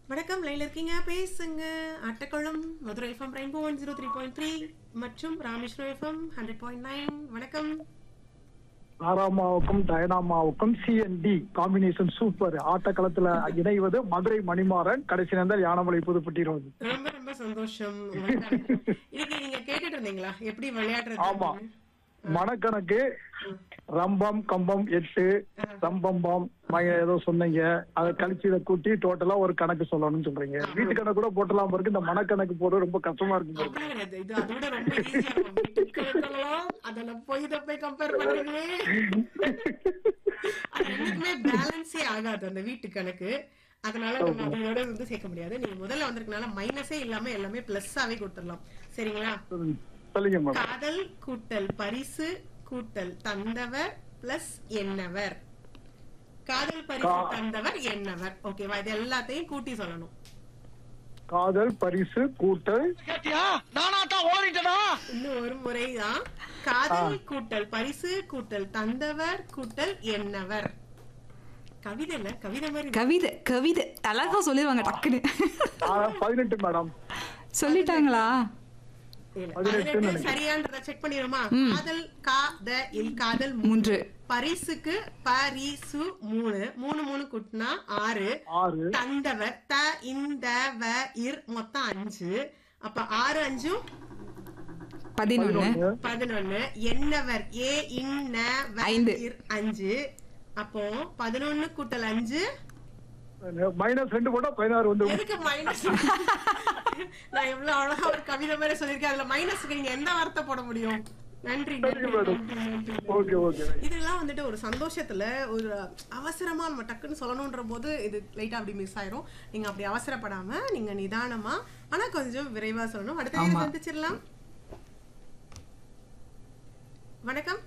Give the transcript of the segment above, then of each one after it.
வணக்கம் லைன்ல இருக்கீங்க பேசுங்க Attakulam Madurai FM rainbow one zero three point three மற்றும் Rameswaram FM hundred point nine வணக்கம் ஆறாமாவுக்கும் டயனாமாவுக்கும் சிஎன்டி காம்பினேஷன் சூப்பர் ஆட்டக்களத்துல இணைவது மதுரை மணிமாறன் கடைசி நேர்ந்தால் யானமலை புதுப்பட்டி ரோடு ரொம்ப ரொம்ப சந்தோஷம் உங்களுக்காக. இன்னைக்கு நீங்க கேட்டுட்டு இருந்தீங்களா எப்படி விளையாடுறது ஆமா மனக்கணக்கு ரம்பம் கம்பம் எட்டு ரம்பம்பம் மய- ஏதோ சொன்னீங்க அதை கழிச்சு இதை கூட்டி டோட்டலா ஒரு கணக்கு சொல்லணும்னு சொல்றீங்க வீட்டு கணக்கு கூட போட்டலாம் இருக்கு இந்த மனக்கணக்கு போடுறது ரொம்ப கஷ்டமா இருக்கு பாருங்க. அப்படிலாம் கிடையாது இது அதோட ரொம்ப ஈஸியா இருக்கும் வீட்டுக்கு இருக்கலாம் அதுல போய் இதை போய் கம்பேர் பண்றீங்களே அது என்னைக்குமே பேலன்ஸே ஆகாது அந்த வீட்டு கணக்கு அதனால நம்ம அதோட வந்து சேர்க்க முடியாது நீங்க முதல்ல வந்திருக்கனால மைனஸே இல்லாம எல்லாமே பிளஸ்ஸாவே கொடுத்துடலாம் சரிங்களா ம், சொல்லுங்க மேடம் காதல் கூட்டல் பரிசு கூட்டல் தந்தவர் பிளஸ் என்னவர் காதல் பரிசு தந்தவர் என்னவர் ஓகேவா இது எல்லாத்தையும் கூட்டி சொல்லணும் காதல் பரிசு கூட்டல் கேட்டியா நானா தான் ஓடிட்டனா இன்னும் ஒரு முறைதான் காதல் கூட்டல் பரிசு கூட்டல் தந்தவர் கூட்டல் என்னவர் கவிதை இல்ல கவிதை மாதிரி கவிதை கவிதை அழகா சொல்லிடுவாங்க டக்குன்னு ஆ, பதினெட்டு மேடம் சொல்லிட்டாங்களா இல்ல. பதினெட்டு பதினெட்டு சரியான்றத செக் பண்ணிடுமா காதல் கா த இல் காதல் மூ- மூன்று பரிசுக்கு பரிசு மூணு மூணு மூணு கூட்டினா ஆறு ஆறு தந்தவர் த இந்த வ இர் மொத்தம் அஞ்சு அப்ப ஆறு அஞ்சும் பதினொன்னு பதினொன்னு என்னவர் ஏ இன்ன வ ஐந்து. இர் அஞ்சு அப்போ பதினொன்னு கூட்டல் அஞ்சு மைனஸ் ரெண்டு போட்டா பதினாறு வந்து எதுக்கு மைனஸ் நான் எவ்வளவு அழகா ஒரு கவிதை மாதிரி சொல்லியிருக்கேன் அதுல மைனஸ்க்கு நீங்க எந்த வார்த்தை போட முடியும் நன்றி நன்றி, மேடம். நன்றி, நன்றி. ஓகே ஓகே இதெல்லாம் வந்துட்டு ஒரு சந்தோஷத்துல ஒரு அவசரமா நம்ம டக்குன்னு சொல்லணுன்ற போது இது லைட்டா அப்படி மிஸ் ஆயிரும் நீங்க அப்படி அவசரப்படாம நீங்க நிதானமா ஆனா கொஞ்சம் விரைவா சொல்லணும் அடுத்த நேரம் ஆமா. சந்திச்சிடலாம் வணக்கம்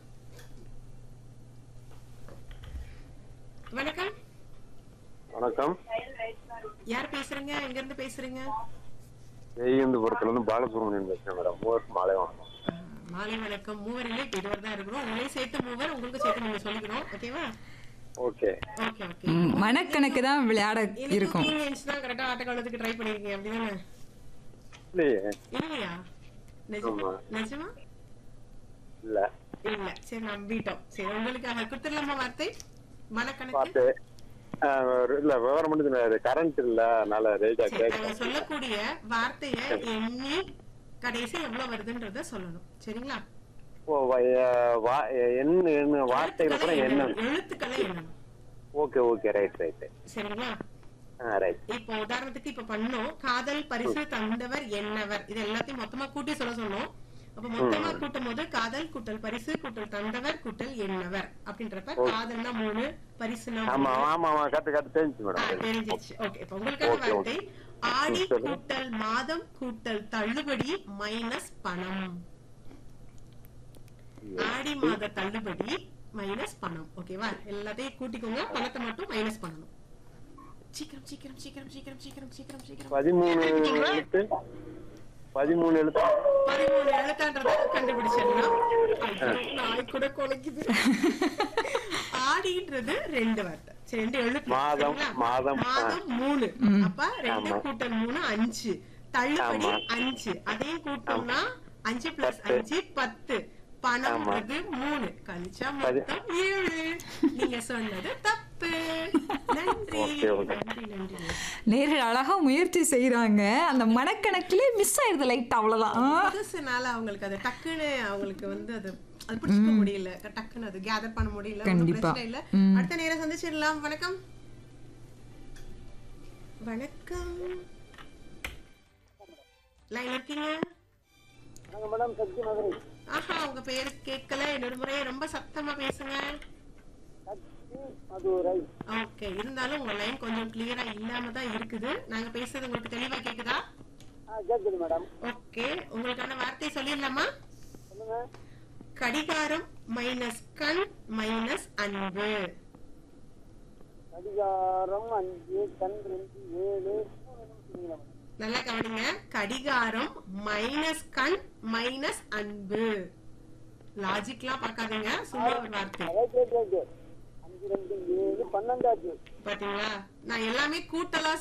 வணக்கம் வணக்கம் யார் பேசுறீங்க எங்க இருந்து பேசுறீங்க ஜெயந்தபுரத்துல இருந்து பாலசுப்ரமணியன் பேசுறேன் மேடம் மூவர் மாலை வணக்கம் மாலை வணக்கம் மூவரிலே இப்ப இதுவரை தான் இருக்கிறோம் உங்களையும் சேர்த்து மூவர் உங்களுக்கு சேர்த்து நீங்க சொல்லிக்கணும் ஓகேவா ஓகே ஓகே ஓகே ம், மனக்கணக்கு தான் விளையாட எனக்கு இருக்கும் தூங்கி எழுந்துச்சுதான் கரெக்டா ஆட்டக்காலத்துக்கு ட்ரை பண்ணிருக்கீங்க அப்படிதானே இல்லையே இல்லையா நிஜமா ஆமா. நிஜமா இல்ல இல்ல சரி நம்பிட்டோம் சரி உங்களுக்காக கொடுத்துடலாமா வார்த்தை மனக்கணக்கு பார்த்து ஆஹ், ஒரு- இல்ல விவரம் மட்டும் தெரியாது கரண்ட் இல்ல அதனால ரேஜா சரி கேட்க நாங்க சொல்லக்கூடிய வார்த்தைய எண்ணி கடைசி எவ்வளவு வருதுன்றத சொல்லணும் சரிங்களா ஓ வ- அஹ், வா- என்ன என்ன வார்த்தைகள் கூட என்ன எழுத்துக்களை எழுத்துக்களை எண்ணணும் ஓகே ஓகே ரைட் ரைட் சரிங்களா ரைட் இப்போ உதாரணத்துக்கு இப்ப பண்ணோம் காதல் பரிசு தந்தவர் என்னவர் இது எல்லாத்தையும் மொத்தமா கூட்டி சொல்ல சொன்னோம் அப்ப மொத்தமா கூட்டும் போது காதல் கூட்டல் பரிசு கூட்டல் தந்தவர் கூட்டல் என்னவர் அப்படின்றப்ப காதல்னா மூணு பரிசுனா ஆமா மூணு. ஆமா ஆமா கத்து கத்து தெரிஞ்சு ஆ, மேடம் தெரிஞ்சிருச்சு ஓகே இப்ப உங்களுக்கான Okay, வார்த்தை ஆடி சொல்லுங்க. கூட்டல் மாதம் கூட்டல் தள்ளுபடி மைனஸ் பணம் ஆடி மாத தள்ளுபடி மைனஸ் பணம் ஓகேவா எல்லாத்தையும் கூட்டிக்கோங்க பணத்தை மட்டும் மைனஸ் பண்ணணும் சீக்கிரம் சீக்கிரம் சீக்கிரம் சீக்கிரம் சீக்கிரம் சீக்கிரம் சீக்கிரம் பதிமூணு எழுத்து பதிமூணு எழுத்து பதிமூணு எழுத்தான்றத கண்டுபிடிச்சிடலாம் ஐயோ, நாய் கூட குலைக்குது ஆடின்றது ரெண்டு வார்த்தை சரி ரெண்டு எழுத்து மாதம், சரிங்களா? மாதம், ஆ. மாதம் மூணு அப்ப ரெண்டு ஆமா. கூட்டல் மூணு அஞ்சு தள்ளுபடி ஆமா. அஞ்சு அதையும் கூட்டோம்னா அஞ்சு பிளஸ் பத்து. அஞ்சு பத்து பணம்ன்றது மூணு கழிச்சா பதி- மொத்தம் ஏழு நீங்க சொன்னது தப்பு நன்றி Okay, okay. நன்றி நன்றி நன்றி. நேரில் அழகா முயற்சி செய்யறாங்க அந்த மனக்கணக்கிலே மிஸ் ஆயிருது லைட் அவ்வளவுதான் ஆ. புதுசுனால அவங்களுக்கு அது டக்குன்னு அவங்களுக்கு வந்து அது அது பிடிச்சிக்க முடியல டக்குன்னு அது கேதர் பண்ண முடியல ஒண்ணும் கண்டிப்பா. பிரச்சனை இல்ல அடுத்த நேரம் சந்திச்சிடலாம் வணக்கம் வணக்கம் லைன் இருக்கீங்க மேடம் சக்தி மதுரை ஆஹா உங்க பேரு கேட்கல இன்னொரு முறை ரொம்ப சத்தமா பேசுங்க சக்தி மதுரை ஓகே இருந்தாலும் உங்க லைன் கொஞ்சம் கிளியரா இல்லாம தான் இருக்குது நாங்க பேசுறது உங்களுக்கு தெளிவா கேக்குதா ஆ கேட்குது மேடம் ஓகே உங்களுக்கான வார்த்தை சொல்லிடலாமா சொல்லுங்க கடிகாரம் மைனஸ் கண் மைனஸ் அன்பு கடிகாரம் அஞ்சு கண் ரெண்டு ஏழு சொன்னீங்களா மேடம் நல்லா கவனிங்க கடிகாரம் மைனஸ் கண் மைனஸ் அன்பு லாஜிக்லாம் பார்க்காதீங்க சும்மா ஒரு வார்த்தை ரைட் ரைட் ரைட் அஞ்சு ரெண்டு ஏழு பன்னெண்டாச்சு பாத்தீங்களா நான் எல்லாமே கூட்டலா